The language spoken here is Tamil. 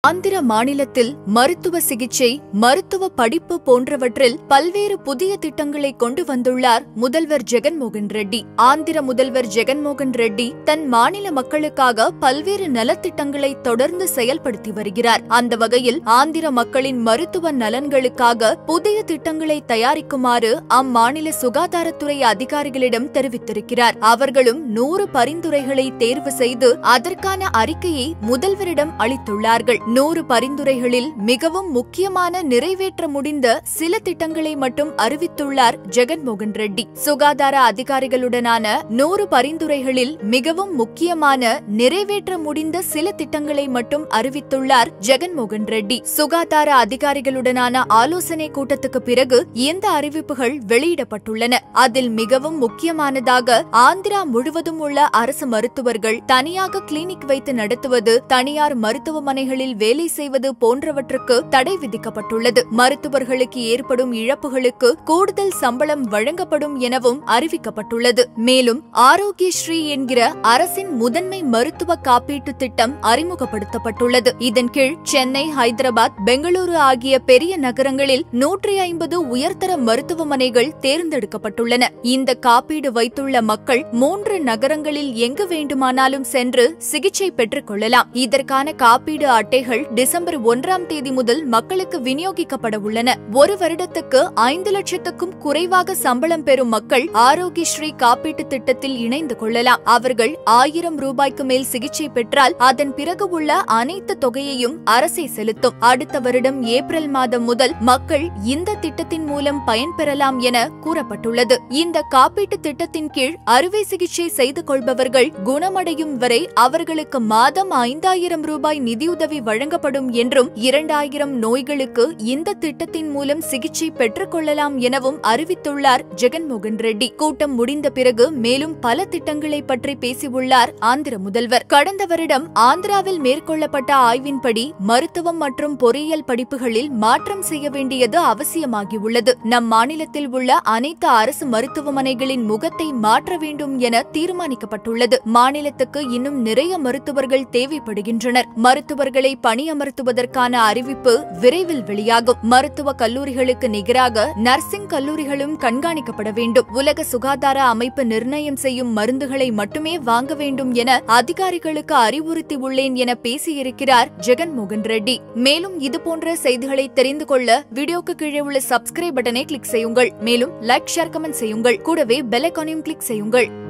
ஆந்திர மாநிலத்தில் மருத்துவ சிகிச்சை மருத்துவ படிப்பு போன்றவற்றில் பல்வேறு புதிய திட்டங்களை கொண்டு வந்துள்ளார் முதல்வர் ஜெகன்மோகன் ரெட்டி ஆந்திர முதல்வர் ஜெகன்மோகன் ரெட்டி தன் மாநில மக்களுக்காக பல்வேறு நலத்திட்டங்களை தொடர்ந்து செயல்படுத்தி வருகிறார் அந்த வகையில் ஆந்திர மக்களின் மருத்துவ நலன்களுக்காக புதிய திட்டங்களை தயாரிக்குமாறு அம்மாநில சுகாதாரத்துறை அதிகாரிகளிடம் தெரிவித்திருக்கிறார் அவர்களும் நூறு பரிந்துரைகளை தேர்வு செய்து அதற்கான அறிக்கையை முதல்வரிடம் அளித்துள்ளார்கள் நூறு பரிந்துரைகளில் மிகவும் முக்கியமான நிறைவேற்ற முடிந்த சில திட்டங்களை மட்டும் அறிவித்துள்ளார் ஜெகன்மோகன் ரெட்டி சுகாதார அதிகாரிகளுடனான நூறு பரிந்துரைகளில் மிகவும் முக்கியமான நிறைவேற்ற முடிந்த சில திட்டங்களை மட்டும் அறிவித்துள்ளார் ஜெகன்மோகன் ரெட்டி சுகாதார அதிகாரிகளுடனான ஆலோசனை கூட்டத்துக்கு பிறகு இந்த அறிவிப்புகள் வெளியிடப்பட்டுள்ளன அதில் மிகவும் முக்கியமானதாக ஆந்திரா முழுவதும் உள்ள அரசு மருத்துவர்கள் தனியாக கிளினிக் வைத்து நடத்துவது தனியார் மருத்துவமனைகளில் வேலை செய்வது போன்றவற்றுக்கு தடை விதிக்கப்பட்டுள்ளது மருத்துவர்களுக்கு ஏற்படும் இழப்புகளுக்கு கூடுதல் சம்பளம் வழங்கப்படும் எனவும் அறிவிக்கப்பட்டுள்ளது மேலும் ஆரோக்கிய ஸ்ரீ என்கிற அரசின் முதன்மை மருத்துவ காப்பீட்டு திட்டம் அறிமுகப்படுத்தப்பட்டுள்ளது இதன் கீழ் சென்னை ஹைதராபாத் பெங்களூரு ஆகிய பெரிய நகரங்களில் நூற்றி ஐம்பது உயர்தர மருத்துவமனைகள் தேர்ந்தெடுக்கப்பட்டுள்ளன இந்த காப்பீடு வைத்துள்ள மக்கள் மூன்று நகரங்களில் எங்கு வேண்டுமானாலும் சென்று சிகிச்சை பெற்றுக் கொள்ளலாம் இதற்கான காப்பீடு அட்டைகள் டிசம்பர் ஒன்றாம் தேதி முதல் மக்களுக்கு விநியோகிக்கப்பட உள்ளன ஒரு வருடத்துக்கு ஐந்து லட்சத்துக்கும் குறைவாக சம்பளம் பெறும் மக்கள் ஆரோக்கிய ஸ்ரீ காப்பீட்டு திட்டத்தில் இணைந்து கொள்ளலாம் அவர்கள் ஆயிரம் ரூபாய்க்கு மேல் சிகிச்சை பெற்றால் அதன் பிறகு உள்ள அனைத்து தொகையையும் அரசே செலுத்தும் அடுத்த வருடம் ஏப்ரல் மாதம் முதல் மக்கள் இந்த திட்டத்தின் மூலம் பயன்பெறலாம் என கூறப்பட்டுள்ளது இந்த காப்பீட்டு திட்டத்தின் கீழ் அறுவை சிகிச்சை செய்து கொள்பவர்கள் குணமடையும் வரை அவர்களுக்கு மாதம் ஐந்தாயிரம் ரூபாய் நிதியுதவி வழங்கப்படும் என்றும் இரண்டாயிரம் நோய்களுக்கு இந்த திட்டத்தின் மூலம் சிகிச்சை பெற்றுக் கொள்ளலாம் எனவும் அறிவித்துள்ளார் ஜெகன்மோகன் ரெட்டி கூட்டம் முடிந்த பிறகு மேலும் பல திட்டங்களை பற்றி பேசியுள்ளார் ஆந்திர முதல்வர் கடந்த வருடம் ஆந்திராவில் மேற்கொள்ளப்பட்ட ஆய்வின்படி மருத்துவம் மற்றும் பொறியியல் படிப்புகளில் மாற்றம் செய்ய வேண்டியது அவசியமாகியுள்ளது நம் மாநிலத்தில் உள்ள அனைத்து அரசு மருத்துவமனைகளின் முகத்தை மாற்ற வேண்டும் என தீர்மானிக்கப்பட்டுள்ளது மாநிலத்துக்கு இன்னும் நிறைய மருத்துவர்கள் தேவைப்படுகின்றனர் மருத்துவர்களை பணியமர்த்துவதற்கான அறிவிப்பு விரைவில் வெளியாகும் மருத்துவ கல்லூரிகளுக்கு நிகராக நர்சிங் கல்லூரிகளும் கண்காணிக்கப்பட வேண்டும் உலக சுகாதார அமைப்பு நிர்ணயம் செய்யும் மருந்துகளை மட்டுமே வாங்க வேண்டும் என அதிகாரிகளுக்கு அறிவுறுத்தி உள்ளேன் என பேசியிருக்கிறார் ஜெகன்மோகன் ரெட்டி மேலும் இதுபோன்ற செய்திகளை தெரிந்து கொள்ள வீடியோக்கு கீழே உள்ள சப்ஸ்கிரைப் பட்டனை கிளிக் செய்யுங்கள் மேலும் லைக் ஷேர் கமெண்ட் செய்யுங்கள் கூடவே பெல் ஐகானையும் கிளிக் செய்யுங்கள்